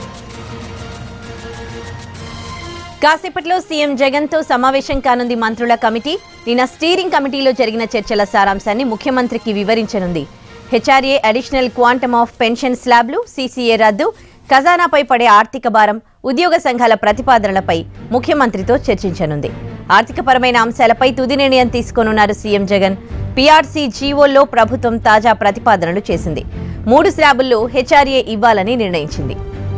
కాసేపట్లో సీఎం జగన్ తో సమావేశం కానుంది మంత్రుల కమిటీ నిన్న స్టీరింగ్ కమిటీలో జరిగిన చర్చల సారాంశాన్ని ముఖ్యమంత్రికి వివరించనుంది HRA additional quantum of pension స్లాబ్లు సీసీఏ రద్దు ఖజానాపై పడే ఆర్థిక భారం ఉద్యోగ సంఘాల ప్రతిపాదనలపై ముఖ్యమంత్రితో చర్చించనుంది ఆర్థికపరమైన అంశాలపై తుది నిర్ణయం తీసుకోనున్నారు సీఎం జగన్ పీఆర్సీ జీవోల్లో ప్రభుత్వం తాజా ప్రతిపాదనలు చేసింది మూడు స్లాబుల్లో హెచ్ఆర్ఏ ఇవ్వాలని నిర్ణయించింది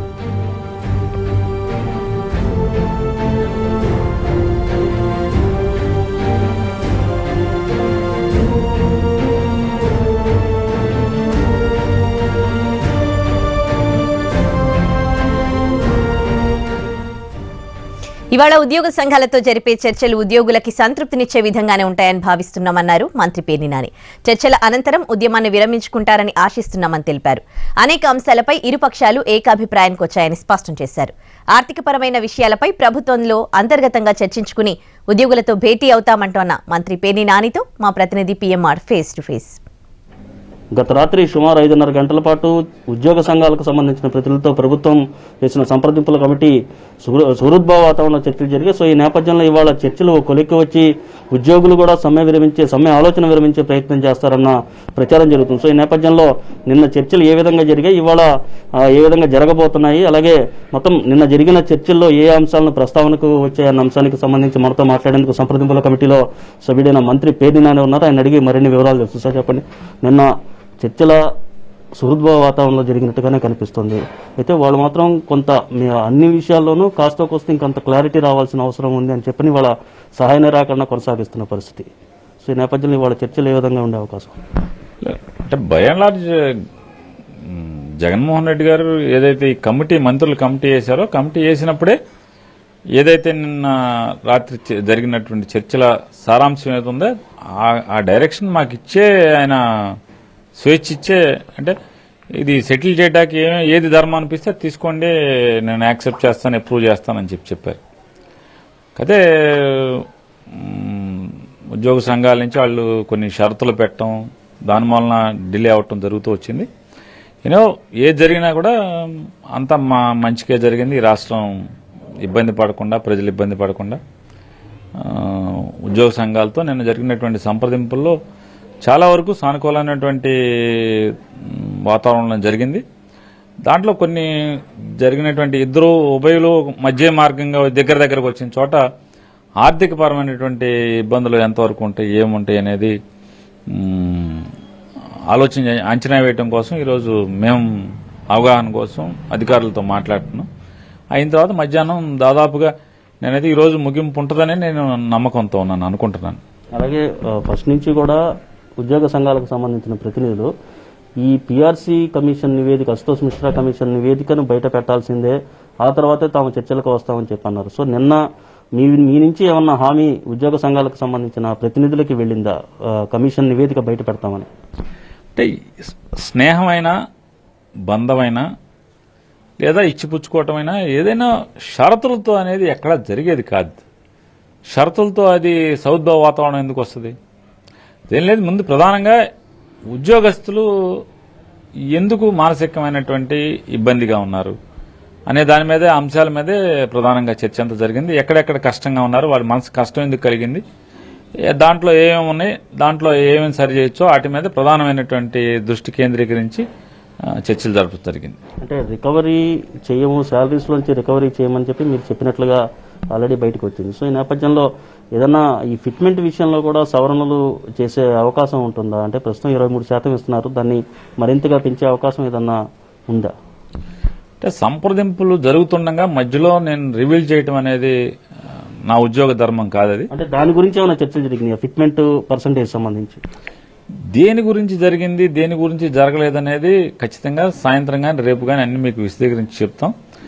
ఇవాళ ఉద్యోగ సంఘాలతో జరిపే చర్చలు ఉద్యోగులకి సంతృప్తినిచ్చే విధంగానే ఉంటాయని భావిస్తున్నామన్నారు మంత్రి పేర్ని నాని చర్చల అనంతరం ఉద్యమాన్ని విరమించుకుంటారని ఆశిస్తున్నామని తెలిపారు అనేక అంశాలపై ఇరుపక్షాలు ఏకాభిప్రాయానికి వచ్చాయని స్పష్టం చేశారు ఆర్థికపరమైన విషయాలపై ప్రభుత్వంలో అంతర్గతంగా చర్చించుకుని ఉద్యోగులతో భేటీ అవుతామంటోన్న మంత్రి పేర్ని నానితో మా ప్రతినిధి పీఎంఆర్ ఫేస్ టు ఫేస్ గత రాత్రి సుమారు ఐదున్నర గంటల పాటు ఉద్యోగ సంఘాలకు సంబంధించిన ప్రతినిధులతో ప్రభుత్వం చేసిన సంప్రదింపుల కమిటీ సుహృ- సుహృద్భావ వాతావరణంలో చర్చలు జరిగాయి సో ఈ నేపథ్యంలో ఇవాళ చర్చలు కొలిక్కి వచ్చి ఉద్యోగులు కూడా సమ్మె విరమించే సమ్మె ఆలోచన విరమించే ప్రయత్నం చేస్తారన్న ప్రచారం జరుగుతుంది సో ఈ నేపథ్యంలో నిన్న చర్చలు ఏ విధంగా జరిగాయి ఇవాళ ఆ, ఏ విధంగా జరగబోతున్నాయి అలాగే మొత్తం నిన్న జరిగిన చర్చల్లో ఏ అంశాలను ప్రస్తావనకు వచ్చాయన్న అంశానికి సంబంధించి మనతో మాట్లాడేందుకు సంప్రదింపుల కమిటీలో సభ్యుడైన మంత్రి పేర్ని నాని ఉన్నారు ఆయన అడిగి మరిన్ని వివరాలు తెలుసు సార్ చెప్పండి నిన్న చర్చల సుహృద్భావ వాతావరణంలో జరిగినట్టుగానే కనిపిస్తుంది అయితే వాళ్ళు మాత్రం కొంత మీ అన్ని విషయాల్లోనూ కాస్త కోస్త ఇంకొంత క్లారిటీ రావాల్సిన అవసరం ఉంది అని చెప్పని వాళ్ళ సహాయ నిరాకరణ కొనసాగిస్తున్న పరిస్థితి సో ఈ నేపథ్యంలో వాళ్ళ చర్చలు ఏ విధంగా ఉండే అవకాశం అంటే బై అండ్ లార్జ్ మ్, జగన్మోహన్ రెడ్డి గారు ఏదైతే ఈ కమిటీ మంత్రులు కమిటీ వేశారో కమిటీ వేసినప్పుడే ఏదైతే నిన్న రాత్రి చ- జరిగినటువంటి చర్చల సారాంశం ఏది ఉందో ఆ- ఆ డైరెక్షన్ మాకు ఇచ్చే ఆయన స్వేచ్ఛ ఇచ్చే అంటే ఇది సెటిల్ చేయడానికి ఏ- ఏది ధర్మం అనిపిస్తే అది తీసుకోండి నేను యాక్సెప్ట్ చేస్తాను అప్రూవ్ చేస్తానని చెప్పి చెప్పారు అయితే మ్, ఉద్యోగ సంఘాల నుంచి వాళ్ళు కొన్ని షరతులు పెట్టడం దాని వలన డిలే అవటం జరుగుతూ వచ్చింది యూనో ఏది జరిగినా కూడా అంతా మా మంచిగా జరిగింది ఈ రాష్ట్రం ఇబ్బంది పడకుండా ప్రజలు ఇబ్బంది పడకుండా ఆ, ఉద్యోగ సంఘాలతో నిన్న జరిగినటువంటి సంప్రదింపుల్లో చాలా వరకు సానుకూలమైనటువంటి మ్, వాతావరణం జరిగింది దాంట్లో కొన్ని జరిగినటువంటి ఇద్దరు ఉభయులు మధ్య మార్గంగా దగ్గర దగ్గరకు వచ్చిన చోట ఆర్థికపరమైనటువంటి ఇబ్బందులు ఎంతవరకు ఉంటాయి ఏముంటాయి అనేది మ్, ఆలోచన చే- అంచనా వేయటం కోసం ఈరోజు మేము అవగాహన కోసం అధికారులతో మాట్లాడుతున్నాం అయిన తర్వాత మధ్యాహ్నం దాదాపుగా నేనైతే ఈరోజు ముగింపు ఉంటుందని నేను నమ్మకంతో ఉన్నాను అనుకుంటున్నాను అలాగే ఆ, ఫస్ట్ నుంచి కూడా ఉద్యోగ సంఘాలకు సంబంధించిన ప్రతినిధులు ఈ పిఆర్సీ కమిషన్ నివేదిక అశుతోష్ మిశ్రా కమిషన్ నివేదికను బయట పెట్టాల్సిందే ఆ తర్వాతే తాము చర్చలకు వస్తామని చెప్పి అన్నారు సో నిన్న మీ మీ నుంచి ఏమన్నా హామీ ఉద్యోగ సంఘాలకు సంబంధించిన ప్రతినిధులకి వెళ్ళిందా ఆ, కమిషన్ నివేదిక బయట పెడతామని అంటే స్- స్నేహమైన బంధమైన లేదా ఇచ్చిపుచ్చుకోవటమైనా ఏదైనా షరతులతో అనేది ఎక్కడా జరిగేది కాదు షరతులతో అది సౌద్భావ వాతావరణం ఎందుకు వస్తుంది ఏం లేదు ముందు ప్రధానంగా ఉద్యోగస్తులు ఎందుకు మానసికమైనటువంటి ఇబ్బందిగా ఉన్నారు అనే దాని మీదే అంశాల మీదే ప్రధానంగా చర్చ అంతా జరిగింది ఎక్కడెక్కడ కష్టంగా ఉన్నారు వాళ్ళ మనసు కష్టం ఎందుకు కలిగింది ఏ- దాంట్లో ఏమేమి ఉన్నాయి దాంట్లో ఏమేమి సరి చేయొచ్చో వాటి మీద ప్రధానమైనటువంటి దృష్టి కేంద్రీకరించి ఆ, చర్చలు జరపడం జరిగింది అంటే రికవరీ చేయము శాలరీస్ లోంచి రికవరీ చేయమని చెప్పి మీరు చెప్పినట్లుగా ఆల్రెడీ బయటకు వచ్చింది సో ఈ నేపథ్యంలో ఏదన్నా ఈ ఫిట్మెంట్ విషయంలో కూడా సవరణలు చేసే అవకాశం ఉంటుందా అంటే ప్రస్తుతం ఇరవై మూడు శాతం ఇస్తున్నారు దాన్ని మరింతగా పెంచే అవకాశం ఏదన్నా ఉందా అంటే సంప్రదింపులు జరుగుతుండగా మధ్యలో నేను రివీల్ చేయటం అనేది ఆ, నా ఉద్యోగ ధర్మం కాదు అది అంటే దాని గురించి ఏమైనా చర్చలు జరిగినాయి ఫిట్మెంట్ పర్సంటేజ్ సంబంధించి దేని గురించి జరిగింది దేని గురించి జరగలేదనేది ఖచ్చితంగా సాయంత్రం కానీ రేపు కానీ అన్ని మీకు విశదీకరించి చెప్తాం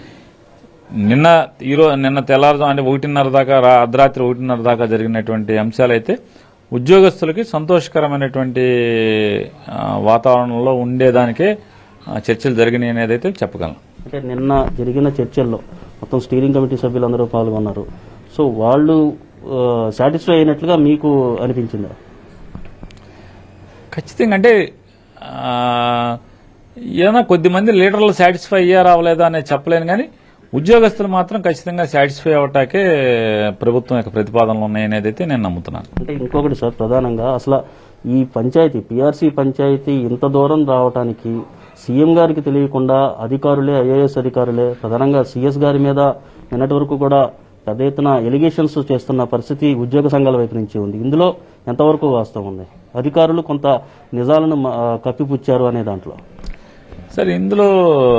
నిన్న ఈరోజు నిన్న తెల్లారుజాము అంటే ఒకటిన్నర దాకా రా- అర్ధరాత్రి ఒకటిన్నర దాకా జరిగినటువంటి అంశాలైతే ఉద్యోగస్తులకి సంతోషకరమైనటువంటి ఆ, వాతావరణంలో ఉండేదానికే ఆ, చర్చలు జరిగినాయి అనేది అయితే చెప్పగలను అంటే నిన్న జరిగిన చర్చల్లో మొత్తం స్టీరింగ్ కమిటీ సభ్యులందరూ పాల్గొన్నారు సో వాళ్ళు సాటిస్ఫై అయినట్లుగా మీకు అనిపించిందా ఖచ్చితంగా అంటే ఆ, ఏదైనా కొద్ది మంది లీడర్లు సాటిస్ఫై అయ్యారా అవ్వలేదా అనేది చెప్పలేను కానీ ఉద్యోగస్తులు మాత్రం ఖచ్చితంగా సాటిస్ఫై అవటాకే ప్రభుత్వం యొక్క ప్రతిపాదనలు ఉన్నాయనేది అయితే నేను నమ్ముతున్నాను అంటే ఇంకొకటి సార్ ప్రధానంగా అసలు ఈ పంచాయతీ పిఆర్సీ పంచాయతీ ఇంత దూరం రావడానికి సీఎం గారికి తెలియకుండా అధికారులే ఐఏఎస్ అధికారులే ప్రధానంగా సిఎస్ గారి మీద నిన్నటి వరకు కూడా పెద్ద ఎత్తున ఎలిగేషన్స్ చేస్తున్న పరిస్థితి ఉద్యోగ సంఘాల వైపు నుంచి ఉంది ఇందులో ఎంతవరకు వాస్తవం ఉంది అధికారులు కొంత నిజాలను మ- ఆ, కప్పిపుచ్చారు అనే దాంట్లో సరే ఇందులో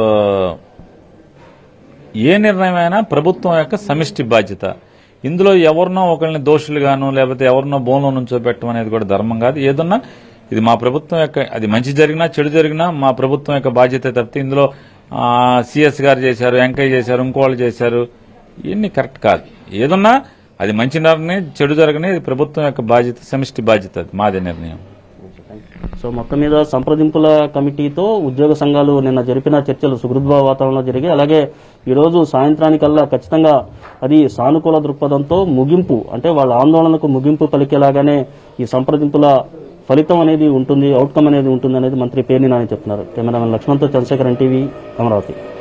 ఏ నిర్ణయమైనా ప్రభుత్వం యొక్క సమిష్టి బాధ్యత ఇందులో ఎవరినో ఒకరిని దోషులుగాను లేకపోతే ఎవరినో బోన్లో నుంచో పెట్టడం అనేది కూడా ధర్మం కాదు ఏదన్నా ఇది మా ప్రభుత్వం యొక్క అది మంచి జరిగినా చెడు జరిగినా మా ప్రభుత్వం యొక్క బాధ్యత తప్పితే ఇందులో సిఎస్ గారు చేశారు వెంకయ్య చేశారు ఇంకోళ్ళు చేశారు ఇవన్నీ కరెక్ట్ కాదు ఏదన్నా అది మంచి నిర్ణయం చెడు జరగని ఇది ప్రభుత్వం యొక్క బాధ్యత సమిష్టి బాధ్యత అది మాదే నిర్ణయం సో మొత్తం మీద సంప్రదింపుల కమిటీతో ఉద్యోగ సంఘాలు నిన్న జరిపిన చర్చలు సుహృద్భావ వాతావరణంలో జరిగాయి అలాగే ఈ రోజు సాయంత్రానికల్లా ఖచ్చితంగా అది సానుకూల దృక్పథంతో ముగింపు అంటే వాళ్ళ ఆందోళనకు ముగింపు పలికేలాగానే ఈ సంప్రదింపుల ఫలితం అనేది ఉంటుంది అవుట్కమ్ అనేది ఉంటుంది అనేది మంత్రి పేర్ని నాని చెప్తున్నారు కెమెరామెన్ లక్ష్మణ్తో చంద్రశేఖర్ ఎన్టీవీ అమరావతి